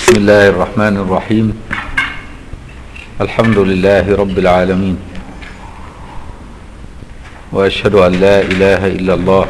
بسم الله الرحمن الرحيم الحمد لله رب العالمين واشهد ان لا اله الا الله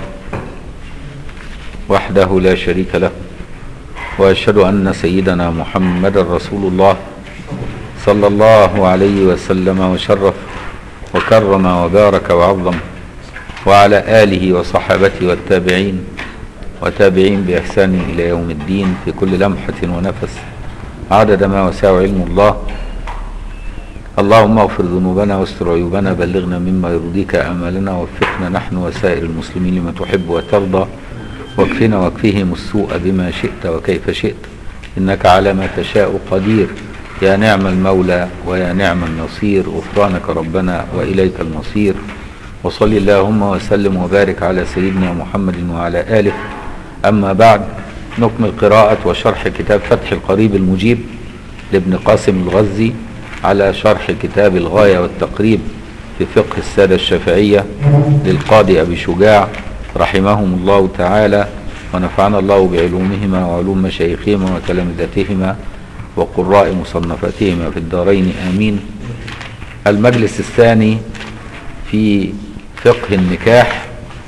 وحده لا شريك له واشهد ان سيدنا محمد رسول الله صلى الله عليه وسلم وشرف وكرم وبارك وعظم وعلى اله وصحابته والتابعين وتابعين بإحسان إلى يوم الدين في كل لمحة ونفس عدد ما وسع علم الله اللهم اغفر ذنوبنا واستر عيوبنا بلغنا مما يرضيك أمالنا ووفقنا نحن وسائر المسلمين لما تحب وترضى واكفنا واكفيهم السوء بما شئت وكيف شئت إنك على ما تشاء قدير يا نعم المولى ويا نعم النصير غفرانك ربنا وإليك المصير وصل اللهم وسلم وبارك على سيدنا محمد وعلى آله أما بعد نكمل قراءة وشرح كتاب فتح القريب المجيب لابن قاسم الغزي على شرح كتاب الغاية والتقريب في فقه السادة الشافعية للقاضي أبي شجاع رحمهم الله تعالى ونفعنا الله بعلومهما وعلوم مشايخهما وتلامذتهما وقراء مصنفاتهما في الدارين آمين المجلس الثاني في فقه النكاح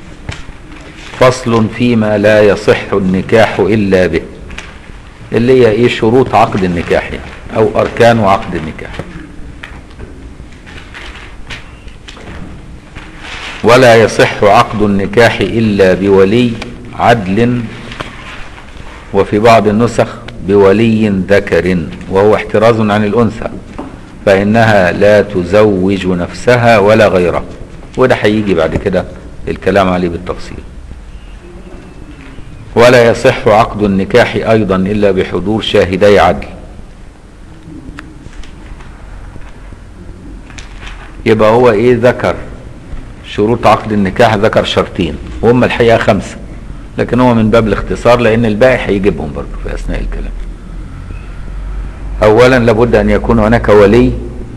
فصل فيما لا يصح النكاح إلا به اللي هي ايه شروط عقد النكاح يعني او اركان عقد النكاح ولا يصح عقد النكاح الا بولي عدل وفي بعض النسخ بولي ذكر وهو احتراز عن الانثى فانها لا تزوج نفسها ولا غيرها وده هيجي بعد كده الكلام عليه بالتفصيل ولا يصح عقد النكاح ايضا الا بحضور شاهدي عدل يبقى هو ايه ذكر شروط عقد النكاح ذكر شرطين وهم الحقيقه خمسه لكن هو من باب الاختصار لان الباقي هيجيبهم برضه في اثناء الكلام اولا لابد ان يكون هناك ولي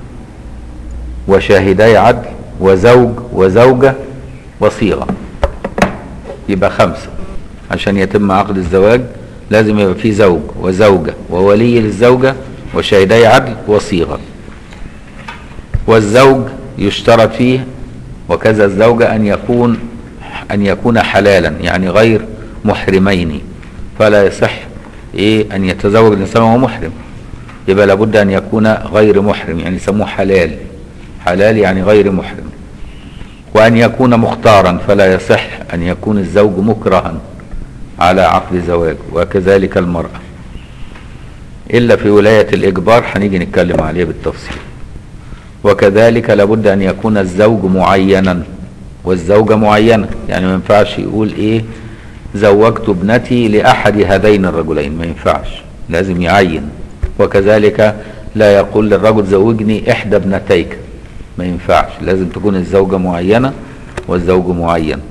وشاهدي عدل وزوج وزوجه وصيغه يبقى خمسه عشان يتم عقد الزواج لازم يبقى فيه زوج وزوجة وولي للزوجة وشاهدي عدل وصيغة والزوج يشترط فيه وكذا الزوجة أن يكون أن يكون حلالا يعني غير محرمين فلا يصح إيه أن يتزوج الإنسان وهو محرم يبقى لابد أن يكون غير محرم يعني يسموه حلال حلال يعني غير محرم وأن يكون مختارا فلا يصح أن يكون الزوج مكرها على عقد زواج وكذلك المرأة إلا في ولاية الإجبار هنيجي نتكلم عليه بالتفصيل وكذلك لابد أن يكون الزوج معينا والزوجة معينة يعني ما ينفعش يقول إيه زوجت ابنتي لأحد هذين الرجلين ما ينفعش لازم يعين وكذلك لا يقول للرجل زوجني إحدى ابنتيك ما ينفعش لازم تكون الزوجة معينة والزوج معين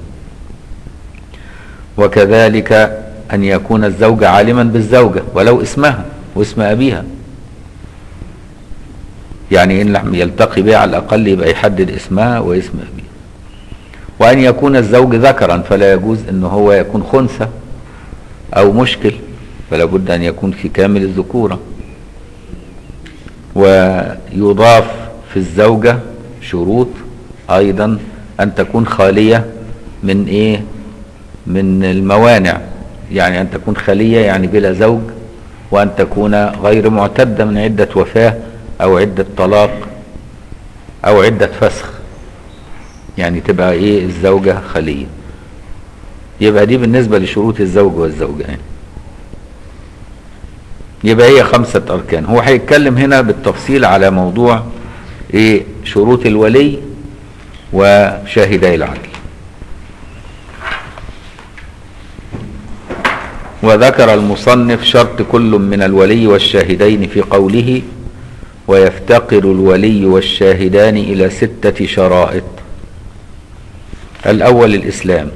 وكذلك أن يكون الزوج عالما بالزوجة ولو اسمها واسم أبيها يعني إن لم يلتقي بها على الأقل يبقى يحدد اسمها واسم أبيها وأن يكون الزوج ذكرا فلا يجوز أن هو يكون خنثى أو مشكل فلا بد أن يكون في كامل الذكورة ويضاف في الزوجة شروط أيضا أن تكون خالية من إيه من الموانع يعني أن تكون خلية يعني بلا زوج وأن تكون غير معتدة من عدة وفاة أو عدة طلاق أو عدة فسخ يعني تبقى إيه الزوجة خلية يبقى دي بالنسبة لشروط الزوج والزوجة يعني يبقى هي خمسة أركان هو هيتكلم هنا بالتفصيل على موضوع إيه شروط الولي وشاهدي العدل وذكر المصنف شرط كل من الولي والشاهدين في قوله ويفتقر الولي والشاهدان إلى ستة شرائط الأول الإسلام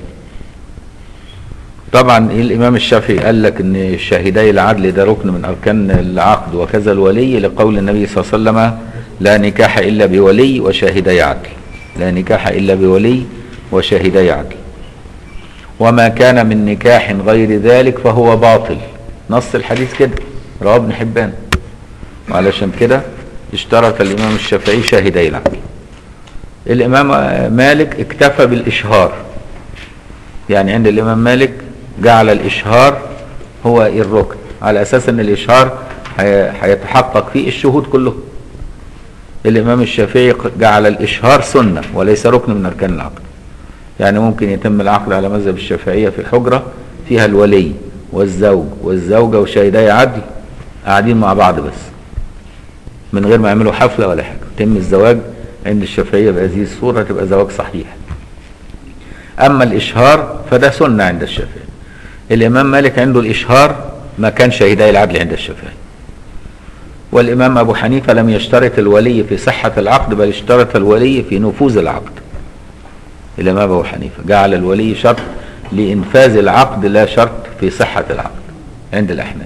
طبعا الإمام الشافعي قال لك أن شاهدي العدل ده ركن من أركان العقد وكذا الولي لقول النبي صلى الله عليه وسلم لا نكاح إلا بولي وشاهدي عدل لا نكاح إلا بولي وشاهدي عدل وما كان من نكاح غير ذلك فهو باطل نص الحديث كده رواه ابن حبان وعلشان كده اشترط الإمام الشافعي شاهدي العقل الإمام مالك اكتفى بالإشهار يعني عند الإمام مالك جعل الإشهار هو الركن على أساس أن الإشهار هي- هيتحقق فيه الشهود كلهم الإمام الشافعي جعل الإشهار سنة وليس ركن من أركان العقد يعني ممكن يتم العقد على مذهب الشافعية في حجرة فيها الولي والزوج والزوجة وشهداء عدل قاعدين مع بعض بس من غير ما يعملوا حفلة ولا حاجة يتم الزواج عند الشافعية بهذه الصورة تبقى زواج صحيح أما الإشهار فده سنة عند الشافعي الإمام مالك عنده الإشهار ما كان شهداء العدل عند الشافعي والإمام أبو حنيفة لم يشترط الولي في صحة العقد بل اشترط الولي في نفوذ العقد الإمام أبو حنيفة جعل الولي شرط لإنفاذ العقد لا شرط في صحة العقد عند الأحناف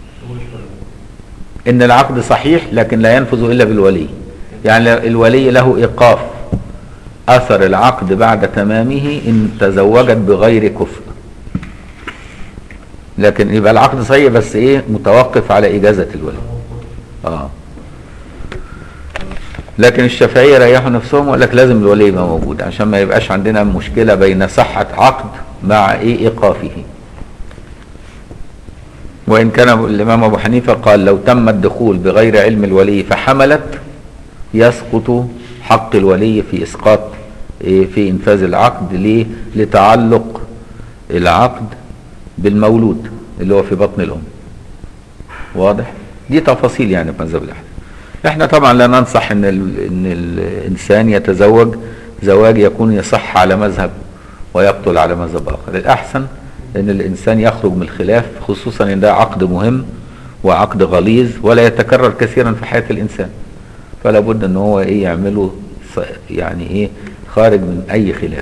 إن العقد صحيح لكن لا ينفذ إلا بالولي يعني الولي له إيقاف أثر العقد بعد تمامه إن تزوجت بغير كفء لكن يبقى العقد صحيح بس إيه متوقف على إجازة الولي آه لكن الشافعية ريحوا نفسهم وقال لك لازم الولي يبقى موجود عشان ما يبقاش عندنا مشكلة بين صحة عقد مع إيه إيقافه وإن كان الإمام أبو حنيفة قال لو تم الدخول بغير علم الولي فحملت يسقط حق الولي في إسقاط إيه، في إنفاذ العقد ليه؟ لتعلق العقد بالمولود اللي هو في بطن الأم واضح؟ دي تفاصيل يعني في مذهب الأحناف احنا طبعا لا ننصح ان ال... ان الانسان يتزوج زواج يكون يصح على مذهب ويبطل على مذهب اخر الاحسن ان الانسان يخرج من الخلاف خصوصا ان ده عقد مهم وعقد غليظ ولا يتكرر كثيرا في حياه الانسان فلا بد ان هو ايه يعمله ص- يعني ايه خارج من اي خلاف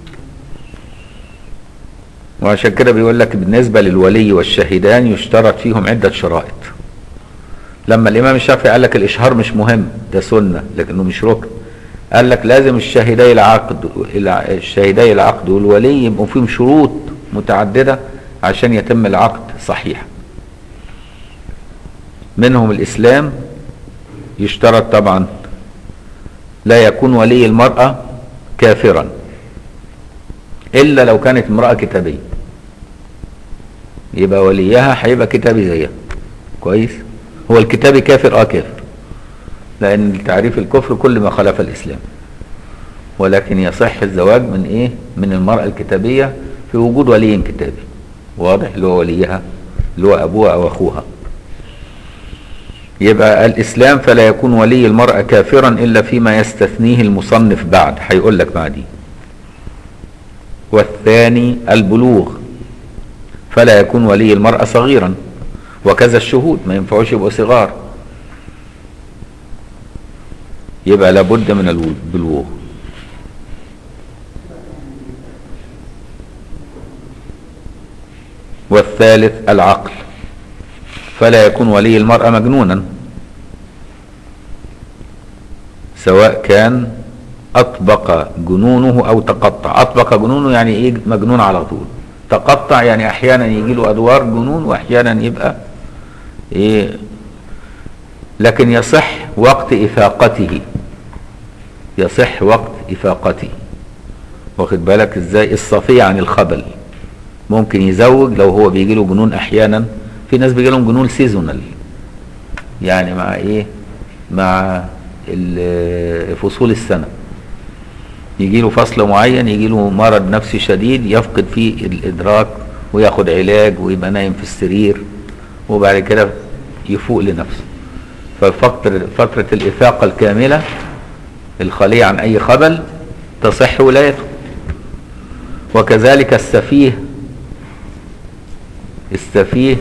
وعشان كده بيقول لك بالنسبه للولي والشاهدان يشترط فيهم عده شرائط لما الامام الشافعي قال لك الاشهار مش مهم ده سنه لكنه مش ركن قال لك لازم الشاهدي العقد الع- الشاهدي العقد والولي يبقوا فيهم شروط متعدده عشان يتم العقد صحيح منهم الاسلام يشترط طبعا لا يكون ولي المراه كافرا الا لو كانت امراه كتابيه يبقى وليها هيبقى كتابي زيها كويس هو الكتابي كافر اه كافر لان تعريف الكفر كل ما خالف الاسلام ولكن يصح الزواج من ايه من المرأة الكتابية في وجود ولي كتابي واضح اللي هو وليها اللي هو ابوها او اخوها يبقى الاسلام فلا يكون ولي المرأة كافرا الا فيما يستثنيه المصنف بعد هيقول لك بعدين والثاني البلوغ فلا يكون ولي المرأة صغيرا وكذا الشهود ما ينفعوش يبقوا صغار يبقى لابد من البلوغ والثالث العقل فلا يكون ولي المرأة مجنونا سواء كان أطبق جنونه أو تقطع أطبق جنونه يعني إيه مجنون على طول تقطع يعني أحيانا يجي له أدوار جنون وأحيانا يبقى إيه لكن يصح وقت إفاقته يصح وقت إفاقته واخد بالك ازاي الصفية عن الخبل ممكن يزوج لو هو بيجي له جنون احيانا في ناس بيجي لهم جنون سيزونال يعني مع ايه مع ال- فصول السنة يجي له فصل معين يجي له مرض نفسي شديد يفقد فيه الادراك وياخد علاج ويبقى نايم في السرير وبعد كده يفوق لنفسه ففترة فترة الإفاقة الكاملة الخالية عن أي خبل تصح ولايته وكذلك السفيه السفيه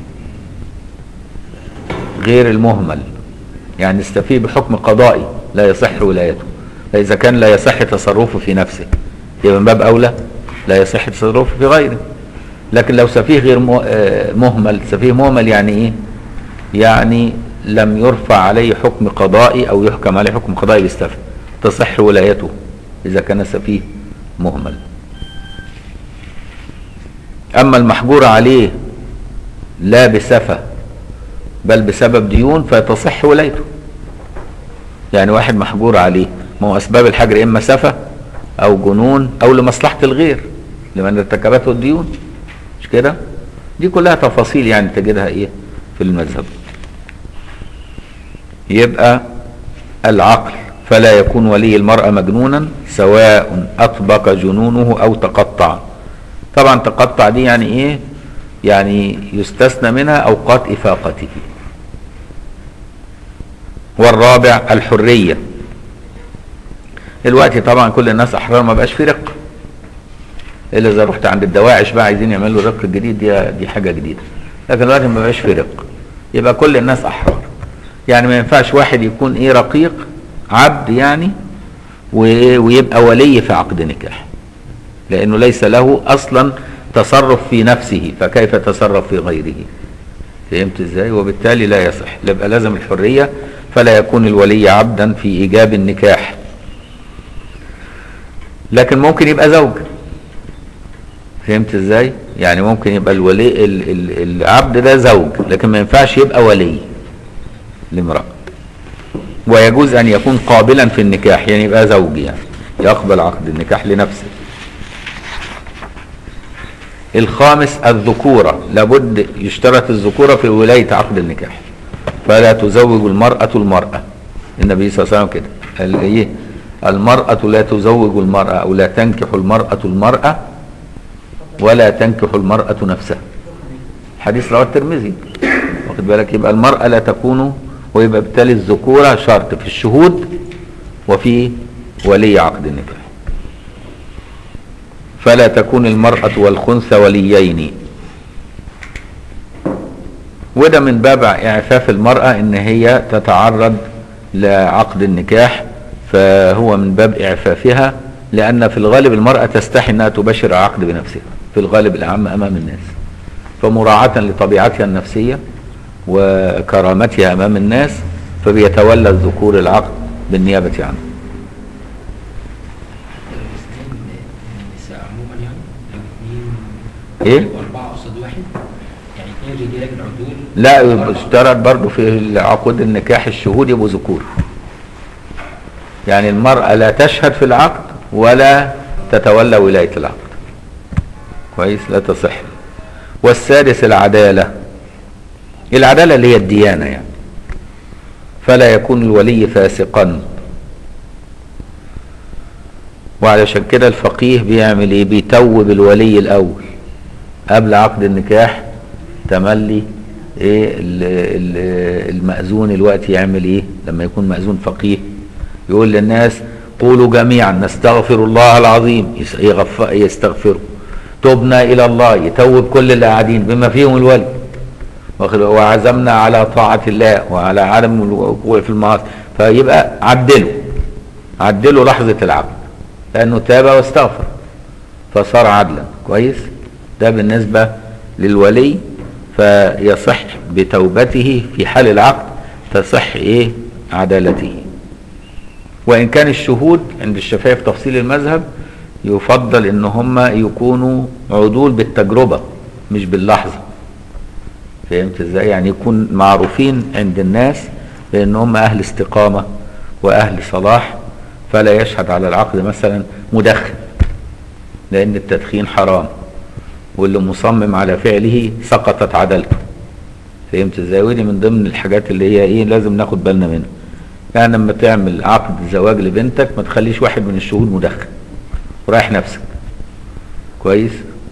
غير المهمل يعني السفيه بحكم قضائي لا يصح ولايته فإذا كان لا يصح تصرفه في نفسه يبقى من باب أولى لا يصح تصرفه في غيره لكن لو سفيه غير مه- آه، مهمل سفيه مهمل يعني ايه يعني لم يرفع عليه حكم قضائي او يحكم عليه حكم قضائي بالسفه تصح ولايته اذا كان سفيه مهمل اما المحجور عليه لا بسفه بل بسبب ديون فتصح ولايته يعني واحد محجور عليه ما هو اسباب الحجر اما سفه او جنون او لمصلحه الغير لمن ارتكبته الديون مش كده دي كلها تفاصيل يعني تجدها ايه في المذهب يبقى العقل فلا يكون ولي المرأة مجنونا سواء أطبق جنونه أو تقطع طبعا تقطع دي يعني إيه يعني يستثنى منها أوقات إفاقته والرابع الحرية دلوقتي طبعا كل الناس أحرار ما بقاش في رق إلا إذا رحت عند الدواعش بقى عايزين يعملوا رق جديد دي دي حاجة جديدة لكن دلوقتي ما بقاش في رق يبقى كل الناس أحرار يعني ما ينفعش واحد يكون إيه رقيق عبد يعني ويبقى ولي في عقد نكاح لأنه ليس له أصلا تصرف في نفسه فكيف يتصرف في غيره فهمت ازاي وبالتالي لا يصح يبقى لازم الحرية فلا يكون الولي عبدا في إيجاب النكاح لكن ممكن يبقى زوج فهمت ازاي يعني ممكن يبقى الولي ال ال العبد ده زوج لكن ما ينفعش يبقى ولي لامرأة ويجوز أن يكون قابلا في النكاح يعني يبقى زوج يعني يقبل عقد النكاح لنفسه الخامس الذكورة لابد يشترط الذكورة في ولاية عقد النكاح فلا تزوج المرأة المرأة النبي صلى الله عليه وسلم كده قال ايه المرأة لا تزوج المرأة أو لا تنكح المرأة المرأة ولا تنكح المرأة نفسها حديث رواه الترمذي واخد بالك يبقى المرأة لا تكون ويبقى بالتالي الذكورة شرط في الشهود وفي ولي عقد النكاح فلا تكون المرأة والخنثى وليين وده من باب إعفاف المرأة إن هي تتعرض لعقد النكاح فهو من باب إعفافها لأن في الغالب المرأة تستحي أنها تبشر عقد بنفسها في الغالب الأعم أمام الناس فمراعاة لطبيعتها النفسية وكرامتها أمام الناس فبيتولى الذكور العقد بالنيابة عنه النساء عموما يعني لو اثنين إيه؟ واربعه قصاد واحد يعني اثنين رجاله بالعدول لا اشترط برضه في عقود النكاح الشهود يبقوا ذكور يعني المرأة لا تشهد في العقد ولا تتولى ولاية العقد كويس لا تصح والسادس العدالة العدالة اللي هي الديانة يعني فلا يكون الولي فاسقا وعلشان كده الفقيه بيعمل ايه بيتوب الولي الاول قبل عقد النكاح تملي ايه ال- ال- المأذون الوقت يعمل ايه لما يكون مأذون فقيه يقول للناس قولوا جميعا نستغفر الله العظيم يس- يغف- يستغفروا تبنا الى الله يتوب كل اللي قاعدين بما فيهم الولي واخد- وعزمنا على طاعة الله وعلى عدم الوقوع في المعاصي فيبقى عدلوا عدلوا لحظة العبد لأنه تاب واستغفر فصار عدلا كويس ده بالنسبة للولي فيصح بتوبته في حال العقد تصح ايه عدالته وإن كان الشهود عند الشافعية في تفصيل المذهب يفضل ان هم يكونوا عدول بالتجربة مش باللحظة فهمت ازاي يعني يكون معروفين عند الناس بان هم اهل استقامة واهل صلاح فلا يشهد على العقد مثلا مدخن لان التدخين حرام واللي مصمم على فعله سقطت عدالته فهمت ازاي ودي من ضمن الحاجات اللي هي ايه لازم ناخد بالنا منها يعني لما تعمل عقد زواج لبنتك ما تخليش واحد من الشهود مدخن ورايح نفسك كويس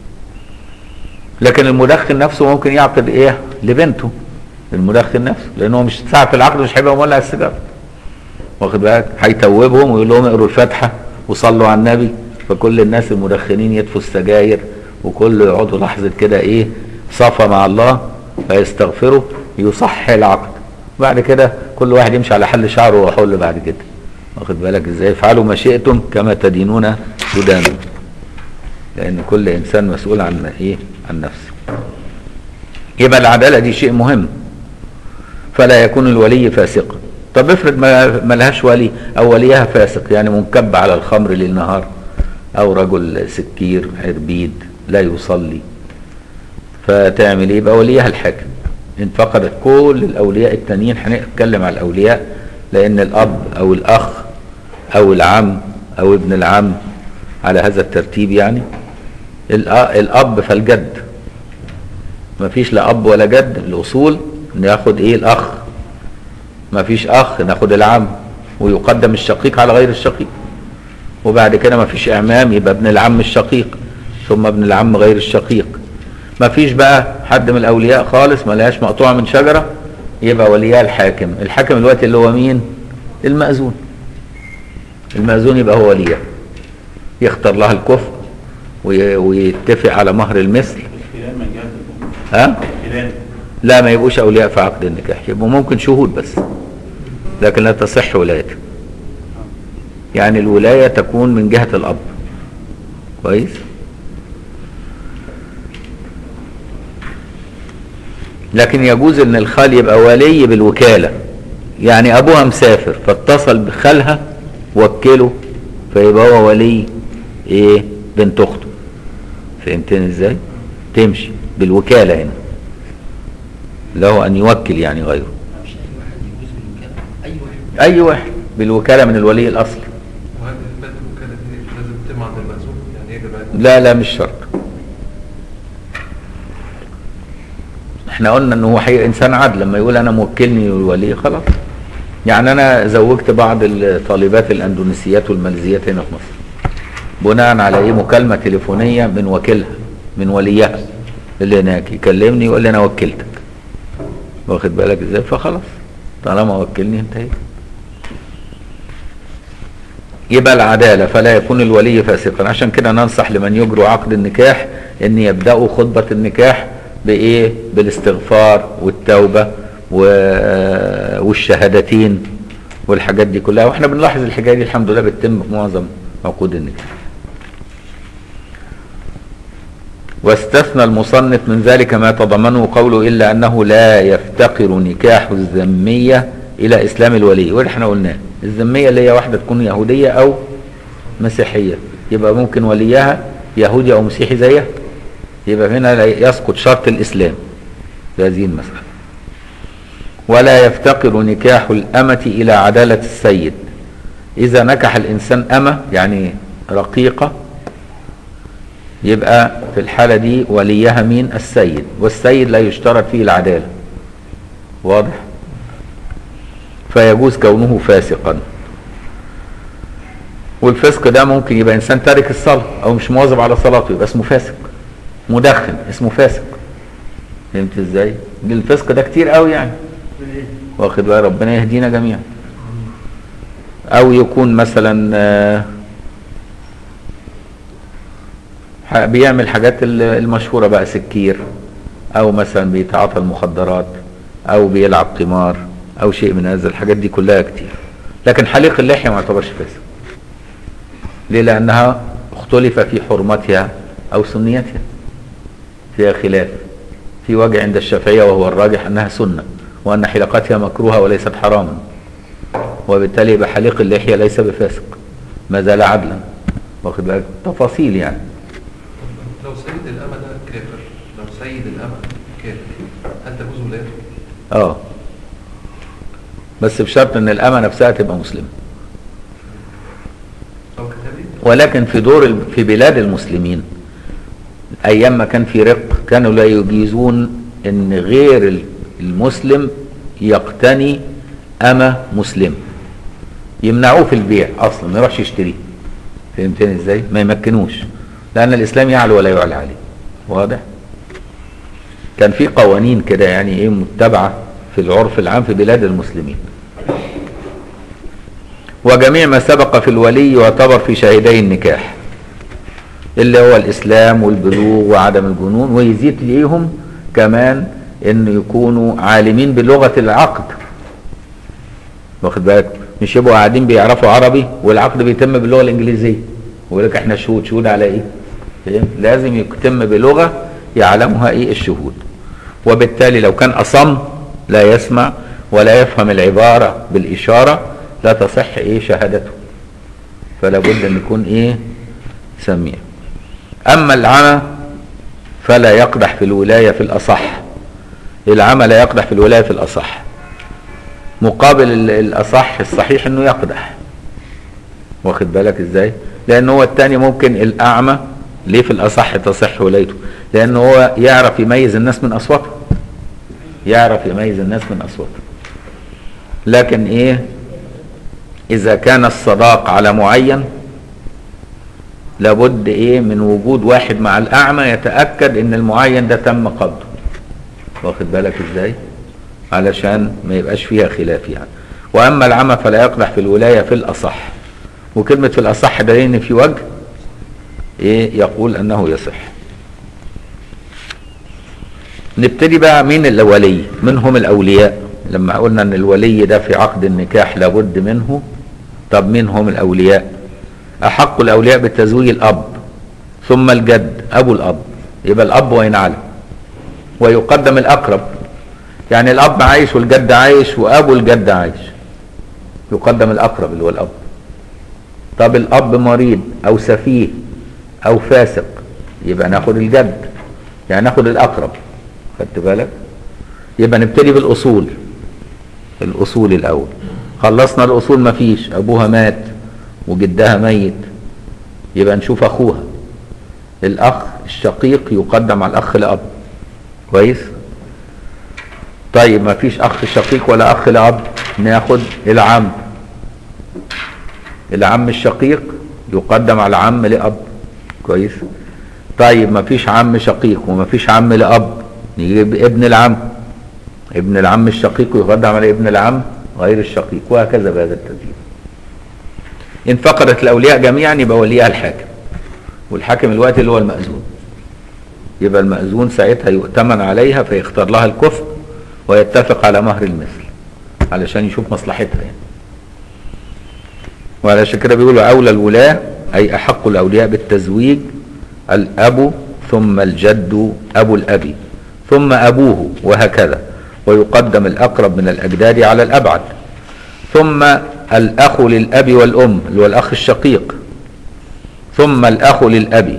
لكن المدخن نفسه ممكن يعقد ايه لبنته المدخن نفسه لان هو مش ساعه في العقد مش هيبقى مولع السيجاره واخد بالك هيتوبهم ويقول لهم اقروا الفاتحه وصلوا على النبي فكل الناس المدخنين يطفوا السجاير وكل يقعدوا لحظه كده ايه صفا مع الله فيستغفروا يصح العقد بعد كده كل واحد يمشي على حل شعره وحل بعد كده واخد بالك ازاي افعلوا ما شئتم كما تدينون تدانون لان كل انسان مسؤول عن ايه عن نفسه يبقى العداله دي شيء مهم فلا يكون الولي فاسقا طب افرض ما ما لهاش ولي او وليها فاسق يعني منكب على الخمر ليل نهار او رجل سكير عربيد لا يصلي فتعمل ايه يبقى وليها الحاكم ان فقدت كل الاولياء التانيين هنتكلم على الاولياء لان الاب او الاخ او العم او ابن العم على هذا الترتيب يعني الأ- الاب فالجد مفيش لا اب ولا جد الاصول ناخد ايه الاخ مفيش اخ ناخد العم ويقدم الشقيق على غير الشقيق وبعد كده مفيش اعمام يبقى ابن العم الشقيق ثم ابن العم غير الشقيق مفيش بقى حد من الاولياء خالص ما لهاش مقطوعه من شجره يبقى وليها الحاكم الحاكم الوقت اللي هو مين المأذون المأذون يبقى هو وليها يختار لها الكفء وي- ويتفق على مهر المثل خلال من جهة الأم ها خلال لا ما يبقوش اولياء في عقد النكاح يبقوا ممكن شهود بس لكن لا تصح ولايته يعني الولايه تكون من جهه الاب كويس لكن يجوز ان الخال يبقى ولي بالوكاله يعني ابوها مسافر فاتصل بخالها وكله فيبقى هو ولي ايه بنت اخته فهمتني ازاي تمشي بالوكاله هنا له ان يوكل يعني غيره مش اي واحد يجوز بالوكاله اي واحد اي واحد بالوكاله من الولي الاصلي وهل اثبات الوكاله دي لازم تتم عند المأذون يعني يجب عليه لا لا مش شرط احنا قلنا ان هو حقيقي انسان عدل لما يقول انا موكلني الولي خلاص يعني انا زوجت بعض الطالبات الاندونيسيات والماليزيات هنا في مصر بناء على ايه مكالمه تليفونيه من وكيلها من وليها اللي هناك يكلمني يقول لي انا وكلتك واخد بالك ازاي فخلاص طالما وكلني انتهيت يبقى العدالة فلا يكون الولي فاسقا عشان كده ننصح لمن يجروا عقد النكاح ان يبدأوا خطبة النكاح بايه بالاستغفار والتوبة و- والشهادتين والحاجات دي كلها واحنا بنلاحظ الحكاية دي الحمد لله بتتم في معظم عقود النكاح واستثنى المصنف من ذلك ما تضمنه قوله إلا أنه لا يفتقر نكاح الذمية إلى إسلام الولي وده احنا قلناه الذمية اللي هي واحدة تكون يهودية أو مسيحية يبقى ممكن وليها يهودي أو مسيحي زيها يبقى هنا لا يسقط شرط الإسلام في هذه المسألة ولا يفتقر نكاح الأمة إلى عدالة السيد إذا نكح الإنسان أمة يعني رقيقة يبقى في الحالة دي وليها مين السيد والسيد لا يشترط فيه العدالة واضح فيجوز كونه فاسقا والفسق ده ممكن يبقى انسان تارك الصلاة او مش مواظب على صلاته يبقى اسمه فاسق مدخن اسمه فاسق فهمت ازاي دي الفسق ده كتير قوي يعني واخد بقى ربنا يهدينا جميعا او يكون مثلا آه، ح- بيعمل حاجات ال- المشهورة بقى سكير او مثلا بيتعاطى المخدرات او بيلعب قمار او شيء من هذا الحاجات دي كلها كتير لكن حليق اللحية ما يعتبرش فاسق ليه لانها اختلف في حرمتها او سنيتها فيها خلاف في وجه عند الشافعية وهو الراجح انها سنة وان حلقتها مكروهة وليست حراما وبالتالي يبقى حليق اللحية ليس بفاسق ما زال عدلا واخد بالك تفاصيل يعني لو سيد الأمة ده كافر لو سيد الأمة كافر هل تجوز ولايته؟ اه بس بشرط ان الامه نفسها تبقى مسلمه أو كتابي؟ ولكن في دور ال- في بلاد المسلمين ايام ما كان في رق كانوا لا يجيزون ان غير ال- المسلم يقتني امه مسلمه يمنعوه في البيع اصلا ما يروحش يشتريه فهمتني ازاي ما يمكنوش لان الاسلام يعلو ولا يعلى عليه واضح كان في قوانين كده يعني ايه متبعه في العرف العام في بلاد المسلمين وجميع ما سبق في الولي يعتبر في شاهدي النكاح اللي هو الاسلام والبلوغ وعدم الجنون ويزيد ليهم كمان ان يكونوا عالمين بلغه العقد واخد بالك مش يبقوا قاعدين بيعرفوا عربي والعقد بيتم باللغه الانجليزيه ويقول لك احنا شهود شهود على ايه فاهم لازم يتم بلغه يعلمها ايه الشهود وبالتالي لو كان اصم لا يسمع ولا يفهم العباره بالاشاره لا تصح ايه شهادته فلا بد ان يكون ايه سميع اما العمى فلا يقدح في الولايه في الاصح العمى لا يقدح في الولاية في الأصح مقابل ال- الأصح الصحيح انه يقدح واخد بالك ازاي لان هو التاني ممكن الاعمى ليه في الاصح تصح ولايته لان هو يعرف يميز الناس من اصواتهم يعرف يميز الناس من اصواتهم لكن ايه اذا كان الصداق على معين لابد ايه من وجود واحد مع الاعمى يتاكد ان المعين ده تم قبضه واخد بالك ازاي علشان ما يبقاش فيها خلاف يعني واما العمى فلا يقدح في الولايه في الاصح وكلمه في الاصح ده ان في وجه ايه يقول انه يصح نبتدي بقى مين الولي من هم الاولياء لما قلنا ان الولي ده في عقد النكاح لابد منه طب مين هم الاولياء احق الاولياء بالتزويج الاب ثم الجد ابو الاب يبقى الاب وين علم ويقدم الاقرب يعني الاب عايش والجد عايش وابو الجد عايش يقدم الاقرب اللي هو الاب طب الاب مريض او سفيه او فاسق يبقى ناخد الجد يعني ناخد الاقرب خدت بالك يبقى نبتدي بالاصول الاصول الاول خلصنا الاصول مفيش ابوها مات وجدها ميت يبقى نشوف اخوها الاخ الشقيق يقدم على الاخ لاب كويس طيب مفيش اخ شقيق ولا اخ لاب ناخد العم العم الشقيق يقدم على عم لاب كويس طيب مفيش عم شقيق ومفيش عم لاب نجيب ابن العم ابن العم الشقيق يقدم على ابن العم غير الشقيق وهكذا بهذا الترتيب ان فقدت الاولياء جميعا يبقى وليها الحاكم والحاكم الوقت اللي هو المأذون يبقى المأذون ساعتها يؤتمن عليها فيختار لها الكفء ويتفق على مهر المثل علشان يشوف مصلحتها يعني وعلشان كده بيقولوا أولى الولاة أي أحق الأولياء بالتزويج الأب ثم الجد أبو الأب ثم أبوه وهكذا ويقدم الأقرب من الأجداد على الأبعد ثم الأخ للأب والأم اللي هو الأخ الشقيق ثم الأخ للأب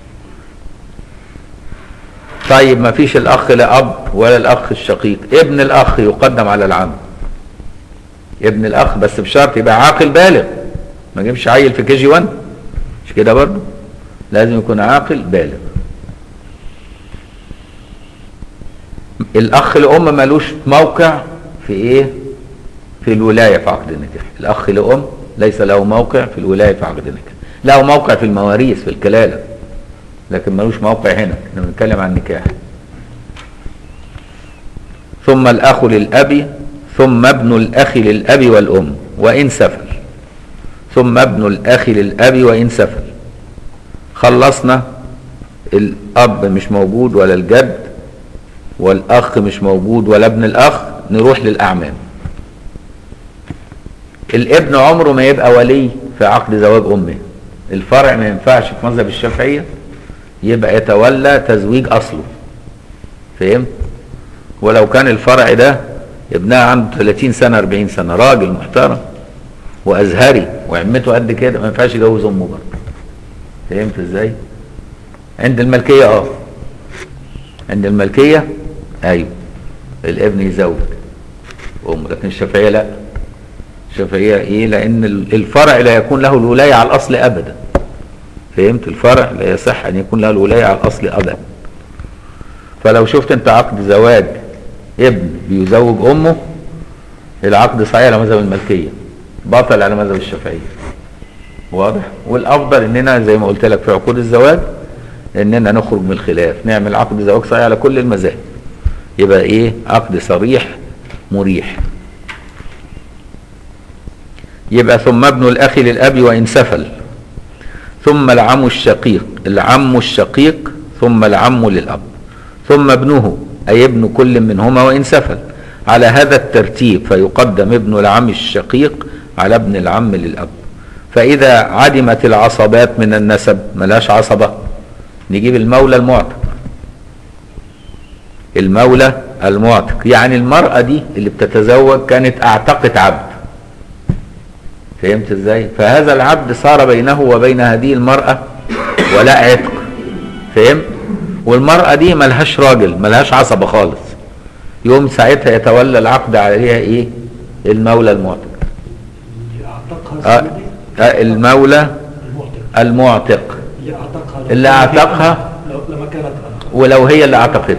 طيب ما فيش الأخ لأب ولا الأخ الشقيق ابن الأخ يقدم على العم ابن الأخ بس بشرط يبقى عاقل بالغ ما جيبش عيل في كي جي 1 مش كده برضه لازم يكون عاقل بالغ الأخ لأم ملوش موقع في إيه في الولاية في عقد النكاح الأخ لأم ليس له موقع في الولاية في عقد النكاح له موقع في المواريث في الكلالة لكن ملوش موقع هنا احنا بنتكلم عن النكاح ثم الأخ للأب ثم ابن الأخ للأب والأم وإن سفل ثم ابن الأخ للأب وإن سفل خلصنا الأب مش موجود ولا الجد والأخ مش موجود ولا ابن الأخ نروح للأعمام الابن عمره ما يبقى ولي في عقد زواج أمه الفرع ما ينفعش في مذهب الشافعية يبقى يتولى تزويج أصله فهمت ولو كان الفرع ده ابنها عنده 30 سنة 40 سنة راجل محترم وأزهري وعمته قد كده ما ينفعش يجوز أمه برضه فهمت ازاي؟ عند الملكية اه عند الملكية ايوه الابن يزوج امه لكن الشافعية لا الشافعية ايه لان الفرع لا يكون له الولاية على الاصل ابدا فهمت الفرع لا يصح ان يكون له الولاية على الاصل ابدا فلو شفت انت عقد زواج ابن بيزوج امه العقد صحيح على مذهب الملكية باطل على مذهب الشافعية واضح والافضل اننا زي ما قلت لك في عقود الزواج اننا نخرج من الخلاف نعمل عقد زواج صحيح على كل المذاهب يبقى ايه عقد صريح مريح يبقى ثم ابن الاخ للاب وان سفل ثم العم الشقيق العم الشقيق ثم العم للاب ثم ابنه اي ابن كل منهما وان سفل على هذا الترتيب فيقدم ابن العم الشقيق على ابن العم للاب فاذا عدمت العصبات من النسب ملاش عصبه نجيب المولى المعتق المولى المعتق يعني المرأة دي اللي بتتزوج كانت اعتقت عبد فهمت ازاي فهذا العبد صار بينه وبين هذه المرأة ولا عتق فهمت والمرأة دي ملهاش راجل ملهاش عصبة خالص يوم ساعتها يتولى العقد عليها ايه المولى المعتق اللي اعتقها آه السنة دي آه المولى المعتق المعتق اللي اعتقها اللي اعتقها لو- لما كانت أنا. ولو هي اللي اعتقته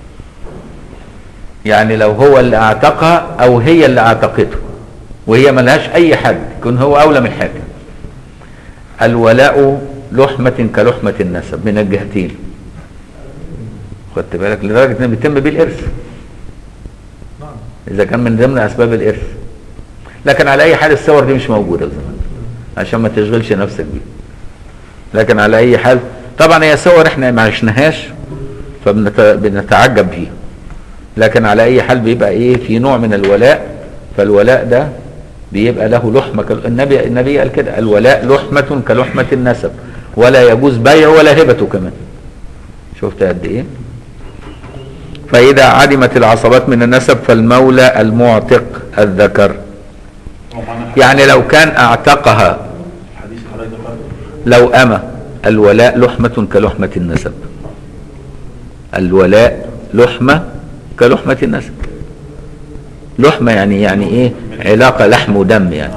يعني لو هو اللي اعتقها او هي اللي اعتقته وهي ملهاش اي حد يكون هو اولى من الحاكم الولاء لحمة كلحمة النسب من الجهتين خدت بالك لدرجة ان بيتم بيه الارث اذا كان من ضمن اسباب الارث لكن على اي حال الصور دي مش موجودة زمان عشان ما تشغلش نفسك بيه لكن على اي حال طبعا هي صور احنا ما عشناهاش فبنتعجب فيها لكن على اي حال بيبقى ايه في نوع من الولاء فالولاء ده بيبقى له لحمة كال- النبي النبي قال كده الولاء لحمة كلحمة النسب ولا يجوز بيع ولا هبته كمان شفت قد ايه فإذا عدمت العصبات من النسب فالمولى المعتق الذكر يعني لو كان اعتقها حديث حضرتك ذكرته لو أما الولاء لحمة كلحمة النسب الولاء لحمة كلحمة النسب لحمة يعني يعني ايه علاقة لحم ودم يعني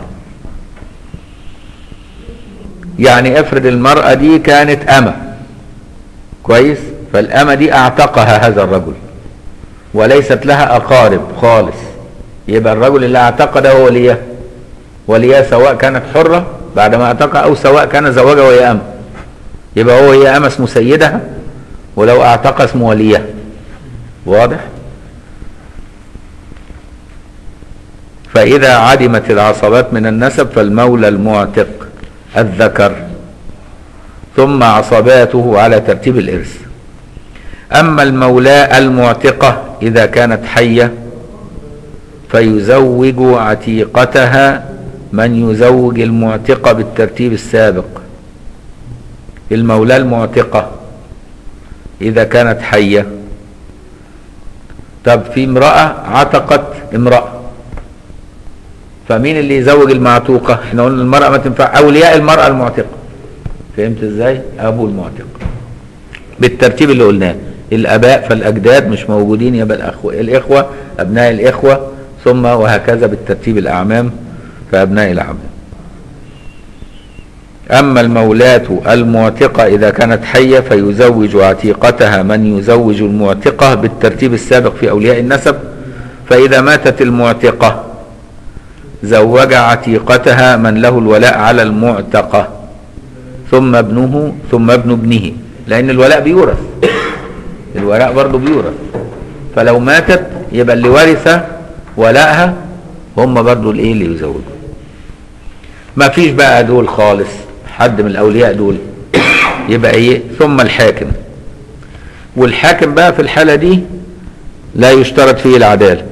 يعني افرض المرأة دي كانت أما كويس فالأما دي اعتقها هذا الرجل وليست لها أقارب خالص يبقى الرجل اللي اعتق ده هو وليها وليها سواء كانت حرة بعد ما اعتقها أو سواء كان زوجها وهي أما يبقى هو هي أما اسمه سيدها ولو اعتق اسمه وليها واضح فإذا عدمت العصبات من النسب فالمولى المعتق الذكر ثم عصباته على ترتيب الإرث أما المولاة المعتقة إذا كانت حية فيزوج عتيقتها من يزوج المعتقة بالترتيب السابق المولاة المعتقة إذا كانت حية طب في امرأة عتقت امرأة فمين اللي يزوج المعتوقة احنا قلنا المرأة ما تنفع أولياء المرأة المعتقة فهمت ازاي أبو المعتق بالترتيب اللي قلناه الآباء فالأجداد مش موجودين يبقى الأخوة الإخوة أبناء الإخوة ثم وهكذا بالترتيب الأعمام فأبناء الأعمام أما المولاة المعتقة إذا كانت حية فيزوج عتيقتها من يزوج المعتقة بالترتيب السابق في أولياء النسب فإذا ماتت المعتقة زوج عتيقتها من له الولاء على المعتقة ثم ابنه ثم ابن ابنه لأن الولاء بيورث الولاء برضه بيورث فلو ماتت يبقى اللي ورث ولاءها هم برضه الايه اللي يزوجوا ما فيش بقى دول خالص حد من الاولياء دول يبقى ايه ثم الحاكم والحاكم بقى في الحالة دي لا يشترط فيه العدالة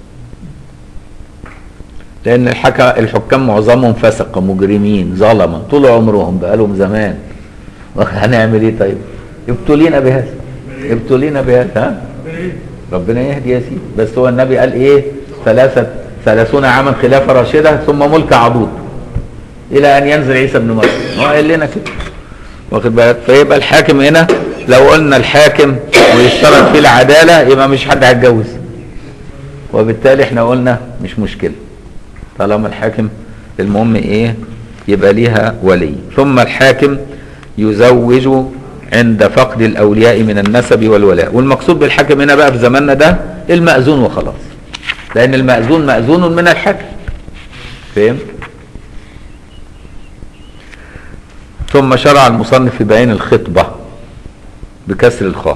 لان الحكا الحكام معظمهم فسقة مجرمين ظلمة طول عمرهم بقالهم زمان هنعمل ايه طيب ابتلينا بهذا ابتلينا بهذا ها ربنا يهدي يا سيدي بس هو النبي قال ايه ثلاثة ثلاثون عاما خلافة راشدة ثم ملك عضوض الى ان ينزل عيسى ابن مريم هو قال لنا كده واخد بالك فيبقى الحاكم هنا لو قلنا الحاكم ويشترط فيه العدالة يبقى مش حد هيتجوز وبالتالي احنا قلنا مش مشكلة طالما الحاكم المهم ايه يبقى ليها ولي ثم الحاكم يزوج عند فقد الاولياء من النسب والولاء والمقصود بالحاكم هنا بقى في زماننا ده المأذون وخلاص لان المأذون مأذون من الحاكم فهمت ثم شرع المصنف في بيان الخطبة بكسر الخاء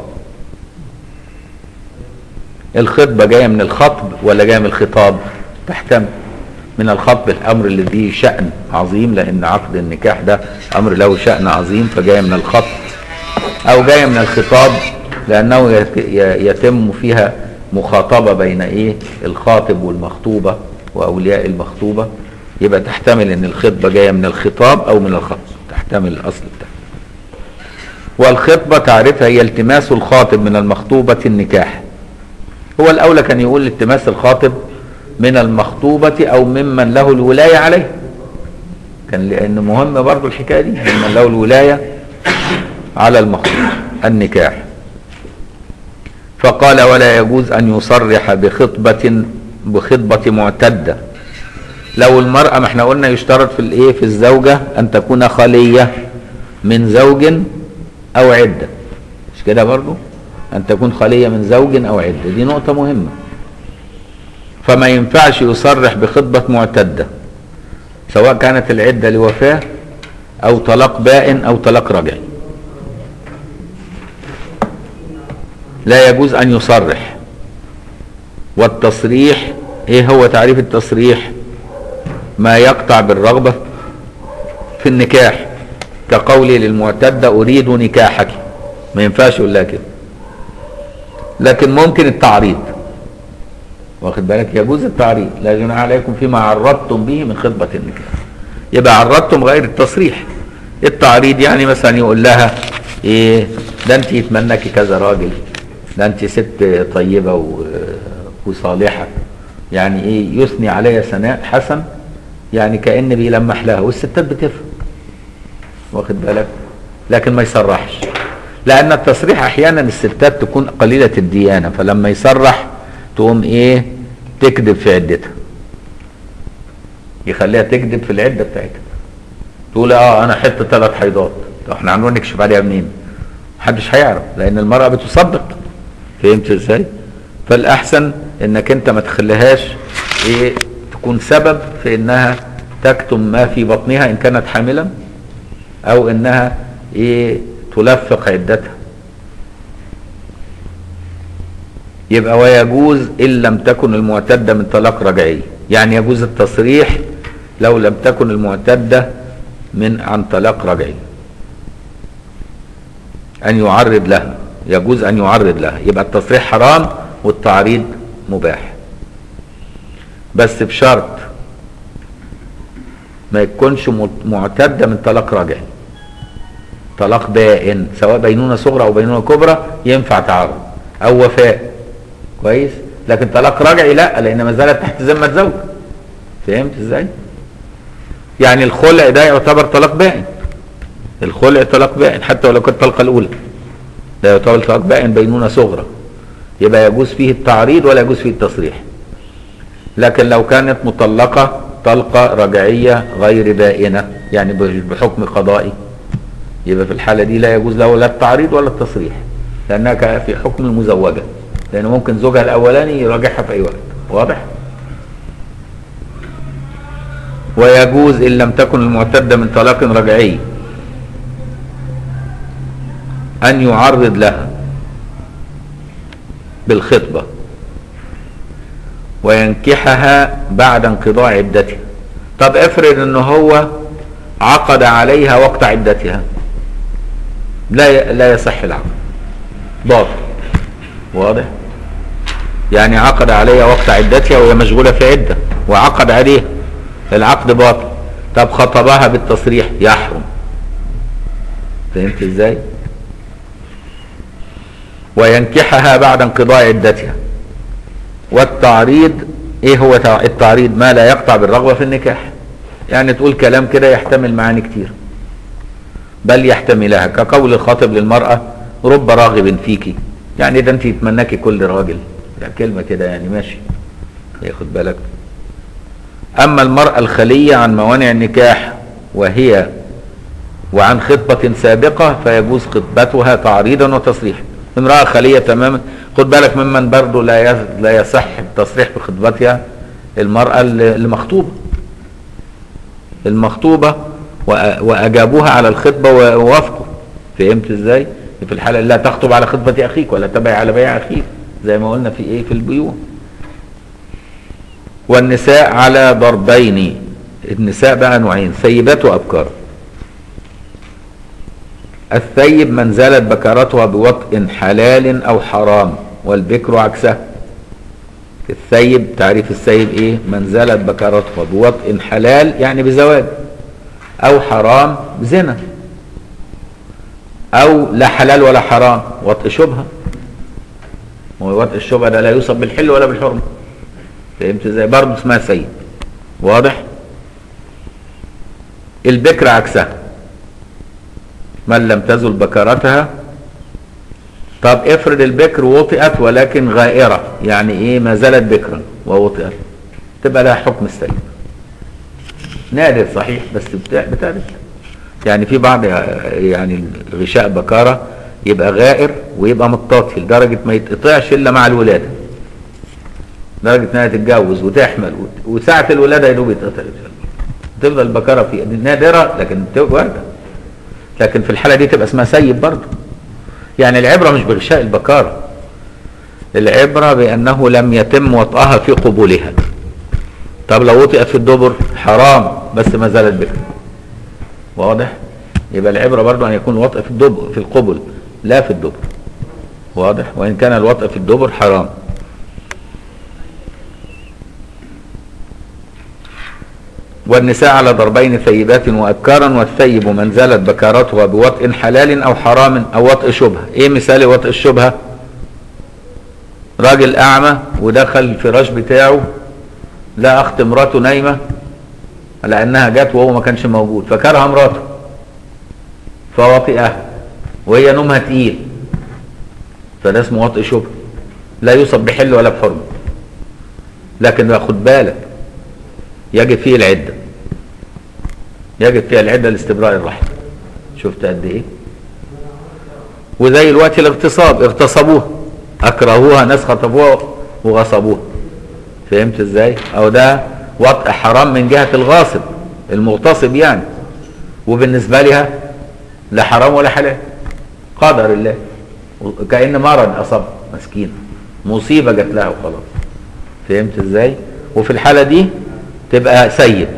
الخطبة جاية من الخطب ولا جاية من الخطاب تحتمل من الخطب الأمر الذي شأن عظيم لأن عقد النكاح ده أمر له شأن عظيم فجاية من الخطب أو جاية من الخطاب لأنه يت- ي- يتم فيها مخاطبة بين إيه الخاطب والمخطوبة وأولياء المخطوبة يبقى تحتمل أن الخطبة جاية من الخطاب أو من الخطب تحتمل الأصل بتاعها والخطبة تعرفها هي التماس الخاطب من المخطوبة النكاح هو الأولى كان يقول التماس الخاطب من المخطوبة أو ممن له الولاية عليه كان لأن مهم برضو الحكاية دي ممن له الولاية على المخطوب النكاح فقال ولا يجوز أن يصرح بخطبة بخطبة معتدة لو المرأة ما احنا قلنا يشترط في الايه في الزوجة أن تكون خالية من زوج أو عدة مش كده برضو أن تكون خالية من زوج أو عدة دي نقطة مهمة فما ينفعش يصرح بخطبة معتدة سواء كانت العدة لوفاة أو طلاق بائن أو طلاق رجعي لا يجوز أن يصرح والتصريح إيه هو تعريف التصريح ما يقطع بالرغبة في النكاح كقولي للمعتدة أريد نكاحك ما ينفعش يقول لها كده لكن ممكن التعريض واخد بالك يجوز التعريض لا جناح عليكم فيما عرضتم به من خطبة النكاح يبقى عرضتم غير التصريح التعريض يعني مثلا يقول لها ايه ده انت يتمناكي كذا راجل ده انت ست طيبة و- وصالحة يعني ايه يثني عليها ثناء حسن يعني كأن بيلمح لها والستات بتفهم واخد بالك لكن ما يصرحش لان التصريح احيانا الستات تكون قليلة الديانة فلما يصرح تقوم ايه تكذب في عدتها يخليها تكذب في العدة بتاعتها تقول اه انا حته ثلاث حيضات طب احنا هنروح نكشف عليها منين محدش هيعرف لان المرأة بتصدق فهمت ازاي فالاحسن انك انت ما تخليهاش ايه تكون سبب في انها تكتم ما في بطنها ان كانت حاملا او انها ايه تلفق عدتها يبقى ويجوز ان لم تكن المعتده من طلاق رجعي يعني يجوز التصريح لو لم تكن المعتده من عن طلاق رجعي ان يعرض لها يجوز ان يعرض لها يبقى التصريح حرام والتعريض مباح بس بشرط ما يكونش معتده من طلاق رجعي طلاق بائن سواء بينونه صغرى او بينونه كبرى ينفع تعرض او وفاء كويس لكن طلاق رجعي لا لان ما زالت تحت ذمه زوج فهمت ازاي يعني الخلع ده يعتبر طلاق بائن الخلع طلاق بائن حتى ولو كانت الطلقه الاولى ده يعتبر طلاق بائن بينونه صغرى يبقى يجوز فيه التعريض ولا يجوز فيه التصريح لكن لو كانت مطلقه طلقه رجعيه غير بائنه يعني بحكم قضائي يبقى في الحاله دي لا يجوز له لا التعريض ولا التصريح لانها في حكم المزوجه لان ممكن زوجها الاولاني يراجعها في اي وقت واضح ويجوز ان لم تكن المعتده من طلاق رجعي ان يعرض لها بالخطبه وينكحها بعد انقضاء عدتها طب افرض ان هو عقد عليها وقت عدتها لا لا يصح العقد باطل واضح يعني عقد عليها وقت عدتها وهي مشغوله في عده وعقد عليها العقد باطل طب خطبها بالتصريح يحرم فهمت ازاي وينكحها بعد انقضاء عدتها والتعريض ايه هو التعريض ما لا يقطع بالرغبه في النكاح يعني تقول كلام كده يحتمل معاني كتير بل يحتملها كقول الخاطب للمرأة رب راغب فيك يعني ده انت يتمناكي كل راجل يعني كلمة كده يعني ماشي ياخد بالك اما المرأة الخلية عن موانع النكاح وهي وعن خطبة سابقة فيجوز خطبتها تعريضا وتصريحا امرأة خلية تماما خد بالك ممن برضه لا لا يصح التصريح بخطبتها المرأة المخطوبة المخطوبة وأجابوها على الخطبة ووافقوا فهمت ازاي؟ في الحالة لا تخطب على خطبة أخيك ولا تبع على بيع أخيك زي ما قلنا في إيه في البيوع والنساء على ضربين النساء بقى نوعين ثيبات وأبكار الثيب من زالت بكارتها بوطء حلال أو حرام والبكر عكسها الثيب تعريف الثيب ايه من زالت بكارتها بوطء حلال يعني بزواج او حرام زنا او لا حلال ولا حرام وطء شبهه ووطء الشبهه ده لا يوصف بالحل ولا بالحرمه فهمت ازاي برضه اسمها سيد واضح البكر عكسها من لم تزل بكارتها طب افرض البكر وطئت ولكن غائرة يعني ايه ما زالت بكرا ووطئت تبقى لها حكم السيد نادر صحيح بس بتاع بتعرف يعني في بعض يعني غشاء بكارة يبقى غائر ويبقى متصل لدرجة ما يتقطعش إلا مع الولادة لدرجة إنها تتجوز وتحمل وت- وساعة الولادة يدوب يتقطع تفضل البكارة في دي نادرة لكن بتبقى واردة لكن في الحالة دي تبقى اسمها سيب برضه يعني العبرة مش بغشاء البكارة العبرة بأنه لم يتم وطئها في قبولها طب لو وطئت في الدبر حرام بس ما زالت بكر واضح يبقى العبرة برضو أن يكون الوطء في الدبر في القبل لا في الدبر واضح وإن كان الوطء في الدبر حرام والنساء على ضربين ثيبات وأبكارا والثيب من زالت بكارتها بوطء حلال أو حرام أو وطء شبهة إيه مثال وطء الشبهة راجل أعمى ودخل الفراش بتاعه لا أخت مراته نايمة لأنها جت وهو ما كانش موجود فكرها مراته فوطئها وهي نومها تقيل فده اسمه وطئ شبهة لا يوصف بحل ولا بحرمة لكن بقى خد بالك يجب فيه العدة يجب فيها العدة لاستبراء الرحم شفت قد ايه وزي الوقت الاغتصاب اغتصبوها اكرهوها ناس خطفوها وغصبوها فهمت ازاي او ده وطء حرام من جهة الغاصب المغتصب يعني وبالنسبة لها لا حرام ولا حلال قدر الله كأن مرض أصاب مسكين مصيبة جات لها وخلاص فهمت ازاي وفي الحالة دي تبقى سيب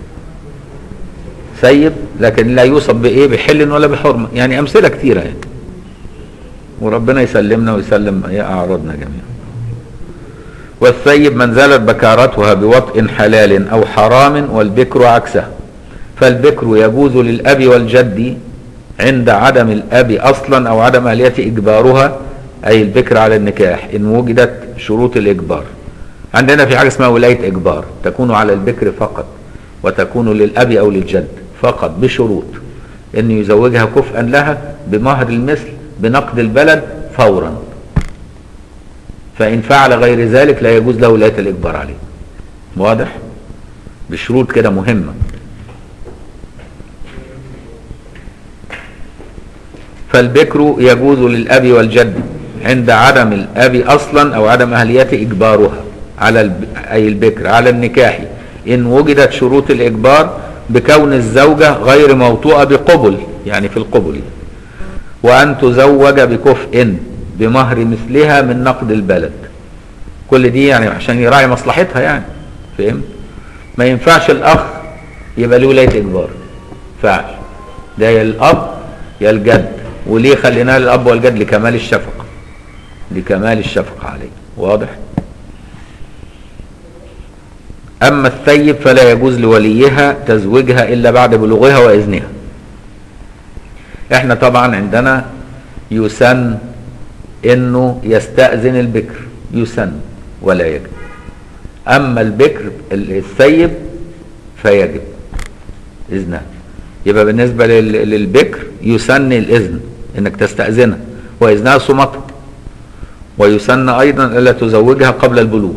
سيب لكن لا يوصف بايه بحل ولا بحرمة يعني امثلة كتيرة يعني وربنا يسلمنا ويسلم اعراضنا جميعا والثيب من زالت بكارتها بوطء حلال او حرام والبكر عكسه فالبكر يجوز للاب والجد عند عدم الاب اصلا او عدم اليه اجبارها اي البكر على النكاح ان وجدت شروط الاجبار عندنا في حاجه اسمها ولايه اجبار تكون على البكر فقط وتكون للاب او للجد فقط بشروط ان يزوجها كفءا لها بمهر المثل بنقد البلد فورا فان فعل غير ذلك لا يجوز له ولايه الاجبار عليه واضح بشروط كده مهمه فالبكر يجوز للاب والجد عند عدم الاب اصلا او عدم اهليته اجبارها على الب... اي البكر على النكاح ان وجدت شروط الاجبار بكون الزوجه غير موطوءه بقبل يعني في القبل وان تزوج بكفء بمهر مثلها من نقد البلد كل دي يعني عشان يراعي مصلحتها يعني فهمت ما ينفعش الاخ يبقى له ولايه اجبار ينفعش ده يا الاب يا الجد وليه خليناه للاب والجد لكمال الشفقه لكمال الشفقه عليه واضح اما الثيب فلا يجوز لوليها تزويجها الا بعد بلوغها واذنها احنا طبعا عندنا يسن انه يستأذن البكر يسن ولا يجب اما البكر الثيب فيجب اذنها يبقى بالنسبة لل- للبكر يسن الاذن انك تستأذنها واذنها صمتها ويسن ايضا الا تزوجها قبل البلوغ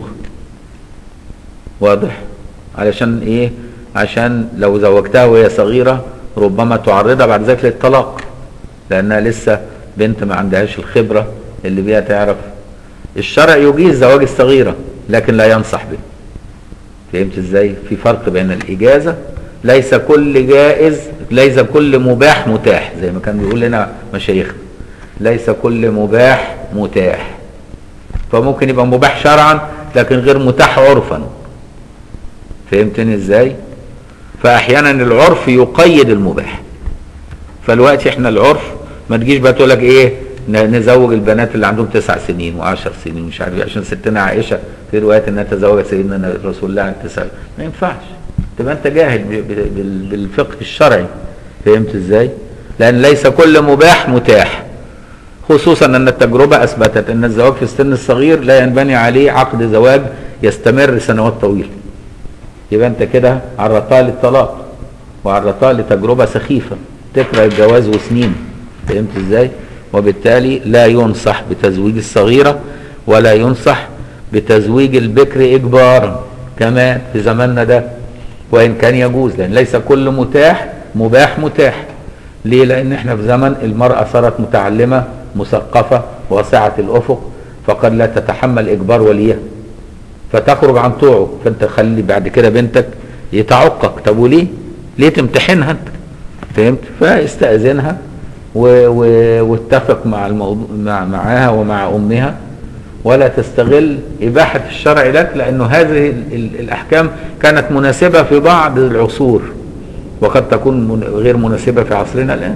واضح علشان ايه عشان لو زوجتها وهي صغيرة ربما تعرضها بعد ذلك للطلاق لانها لسه بنت ما عندهاش الخبرة اللي بيها تعرف الشرع يجيز زواج الصغيرة لكن لا ينصح به فهمت ازاي في فرق بين الاجازة ليس كل جائز ليس كل مباح متاح زي ما كان بيقول لنا مشايخنا ليس كل مباح متاح فممكن يبقى مباح شرعا لكن غير متاح عرفا فهمتني ازاي فاحيانا العرف يقيد المباح فالوقت احنا العرف ما تجيش بقى تقول لك ايه ن- نزوج البنات اللي عندهم تسع سنين وعشر سنين مش عارف إيه، عشان ستنا عائشه في روايه انها تزوجت سيدنا رسول الله عن تسع ما ينفعش تبقى انت جاهل ب- ب- بال- بالفقه الشرعي فهمت ازاي لان ليس كل مباح متاح خصوصا ان التجربه اثبتت ان الزواج في السن الصغير لا ينبني عليه عقد زواج يستمر سنوات طويله يبقى انت كده عرضتها للطلاق وعرضتها لتجربه سخيفه تكره الجواز وسنين فهمت ازاي وبالتالي لا ينصح بتزويج الصغيرة ولا ينصح بتزويج البكر إجبارا كمان في زماننا ده وإن كان يجوز لأن ليس كل متاح مباح متاح ليه لأن احنا في زمن المرأة صارت متعلمة مثقفة واسعة الأفق فقد لا تتحمل إجبار وليها فتخرج عن طوعه فانت خلي بعد كده بنتك يتعقك طب وليه ليه تمتحنها انت فهمت فاستأذنها و... و... واتفق مع الموضوع مع معاها ومع امها ولا تستغل اباحه الشرع لك لانه هذه ال... ال... الاحكام كانت مناسبه في بعض العصور وقد تكون من... غير مناسبه في عصرنا الان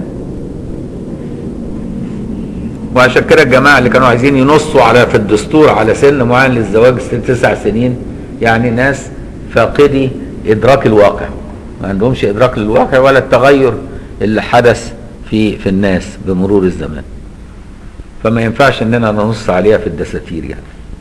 وعشان كده الجماعه اللي كانوا عايزين ينصوا على في الدستور على سن معين للزواج ست تسع سنين يعني ناس فاقدي ادراك الواقع ما عندهمش ادراك للواقع ولا التغير اللي حدث في في الناس بمرور الزمان فما ينفعش اننا ننص عليها في الدساتير يعني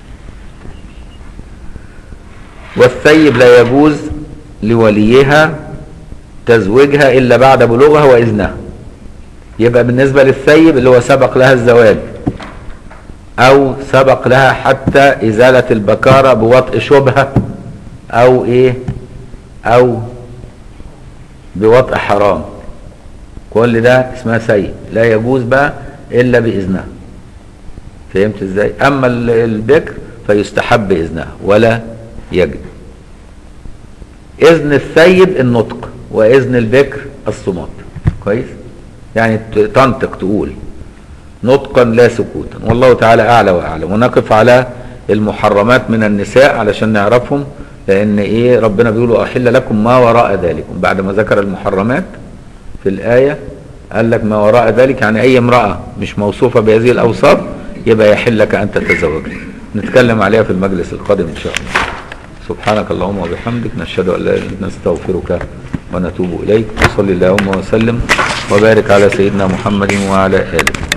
والثيب لا يجوز لوليها تزويجها الا بعد بلوغها واذنها يبقى بالنسبه للثيب اللي هو سبق لها الزواج او سبق لها حتى ازاله البكاره بوطء شبهه او ايه او بوطء حرام كل ده اسمها سيد لا يجوز بقى الا باذنها فهمت ازاي اما ال- البكر فيستحب اذنها ولا يجب اذن الثيب النطق واذن البكر الصمات كويس يعني ت- تنطق تقول نطقا لا سكوتا والله تعالى اعلى واعلم ونقف على المحرمات من النساء علشان نعرفهم لان ايه ربنا بيقول احل لكم ما وراء ذلكم بعد ما ذكر المحرمات في الايه قال لك ما وراء ذلك يعني اي امراه مش موصوفه بهذه الاوصاف يبقى يحل لك ان تتزوجها نتكلم عليها في المجلس القادم ان شاء الله سبحانك اللهم وبحمدك نشهد ان لا اله الا انت نستغفرك ونتوب اليك وصلي اللهم وسلم وبارك على سيدنا محمد وعلى اله